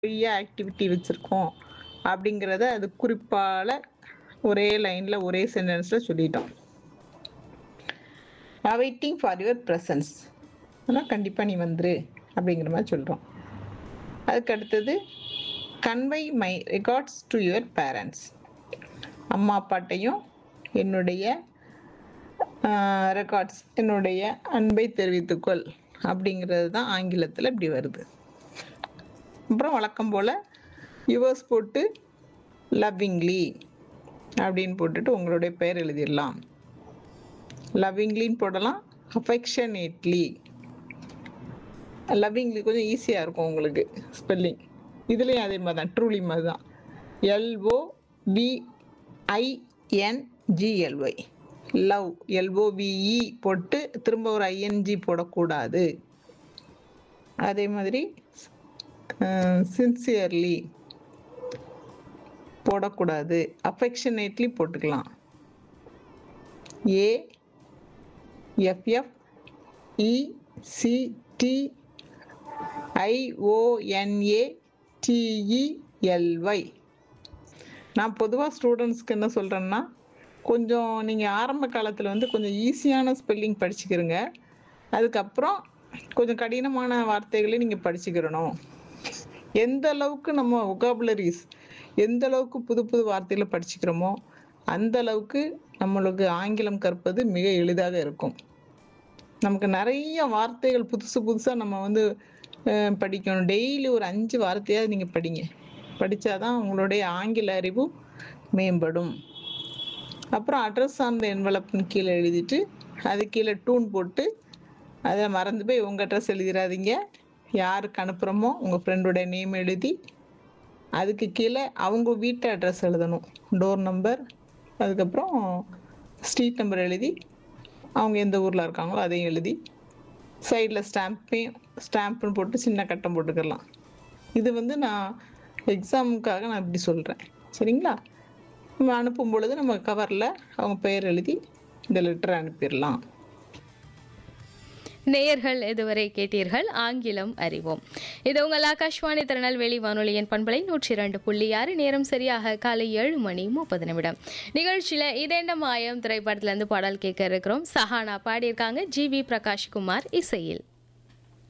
நிறைய ஆக்டிவிட்டி வச்சுருக்கோம் அப்படிங்கிறத அது குறிப்பால் ஒரே லைனில் ஒரே சென்டென்ஸில் சொல்லிட்டோம் அவைட்டிங் ஃபார் யுவர் ப்ரெசன்ஸ் ஆனால் கண்டிப்பாக நீ வந்துரு அப்படிங்கிற மாதிரி சொல்கிறோம் அதுக்கு அடுத்தது convey my regards to your parents அம்மா அப்பாட்டையும் என்னுடைய ரெக்கார்ட்ஸ் என்னுடைய அன்பை தெரிவித்துக்கொள் அப்படிங்கிறது தான் ஆங்கிலத்தில் இப்படி வருது அப்புறம் வழக்கம் போல் யுவர்ஸ் போட்டு லவ்விங்லி அப்படின்னு போட்டுட்டு உங்களுடைய பெயர் எழுதிடலாம் லவ்விங்லின்னு போடலாம் அஃபெக்ஷனேட்லி லவ்விங்லி கொஞ்சம் ஈஸியாக இருக்கும் உங்களுக்கு ஸ்பெல்லிங் இதுலேயும் அதே மாதிரி தான் ட்ரூலி மாதிரி தான் எல்ஓ விஐஎன்ஜிஎல்ஒய் லவ் எல்ஓவிஇ போட்டு திரும்ப ஒரு ஐஎன்ஜி போடக்கூடாது அதே மாதிரி சின்சியர்லி போடக்கூடாது அஃபெக்ஷனேட்லி போட்டுக்கலாம் ஏ எஃப்எஃப் இசிடி ஐஓஎன்ஏ டிஇஎல்ஒய் நான் பொதுவாக ஸ்டூடெண்ட்ஸ்க்கு என்ன சொல்கிறேன்னா கொஞ்சம் நீங்கள் ஆரம்ப காலத்தில் வந்து கொஞ்சம் ஈஸியான ஸ்பெல்லிங் படிச்சுக்கிறங்க அதுக்கப்புறம் கொஞ்சம் கடினமான வார்த்தைகளையும் நீங்கள் படிச்சுக்கிறணும் எந்த அளவுக்கு நம்ம ஒகாபுலரிஸ் எந்த அளவுக்கு புது புது வார்த்தைகளை படிச்சுக்கிறோமோ அந்த அளவுக்கு நம்மளுக்கு ஆங்கிலம் கற்பது மிக எளிதாக இருக்கும் நமக்கு நிறைய வார்த்தைகள் புதுசு புதுசாக நம்ம வந்து அஹ், படிக்கணும் டெய்லி ஒரு அஞ்சு வார்த்தையாவது நீங்கள் படிங்க படித்தாதான் உங்களுடைய ஆங்கில அறிவு மேம்படும் அப்புறம் அட்ரஸ் சார்ந்த என்வலப்னு கீழே எழுதிட்டு அது கீழே டூன் போட்டு அதை மறந்து போய் உங்கள் அட்ரஸ் எழுதிடாதீங்க யாருக்கு அனுப்புகிறோமோ உங்கள் ஃப்ரெண்டோட நேம் எழுதி அதுக்கு கீழே அவங்க வீட்டு அட்ரஸ் எழுதணும் டோர் நம்பர் அதுக்கப்புறம் ஸ்ட்ரீட் நம்பர் எழுதி அவங்க எந்த ஊரில் இருக்காங்களோ அதையும் எழுதி சைடில் ஸ்டாம்பையும் ஸ்டாம்ப்னு போட்டு சின்ன கட்டம் போட்டுக்கலாம் இது வந்து நான் எக்ஸாமுக்காக நான் இப்படி சொல்கிறேன் சரிங்களா நம்ம அனுப்பும் பொழுது நம்ம கவரில் அவங்க பெயர் எழுதி இந்த லெட்டரை அனுப்பிடலாம் நேயர்கள் இதுவரை கேட்டீர்கள் ஆங்கிலம் அறிவோம் இது உங்கள் ஆகாஷ்வாணி திருநெல்வேலி வானொலியின் பண்பலை நூற்றி இரண்டு புள்ளி ஆறு நேரம் சரியாக காலை ஏழு மணி முப்பது நிமிடம் நிகழ்ச்சியில் இதேண்ட மாயம் திரைப்படத்திலேருந்து பாடல் கேட்க இருக்கிறோம் சஹானா பாடியிருக்காங்க ஜி வி பிரகாஷ்குமார் இசையில்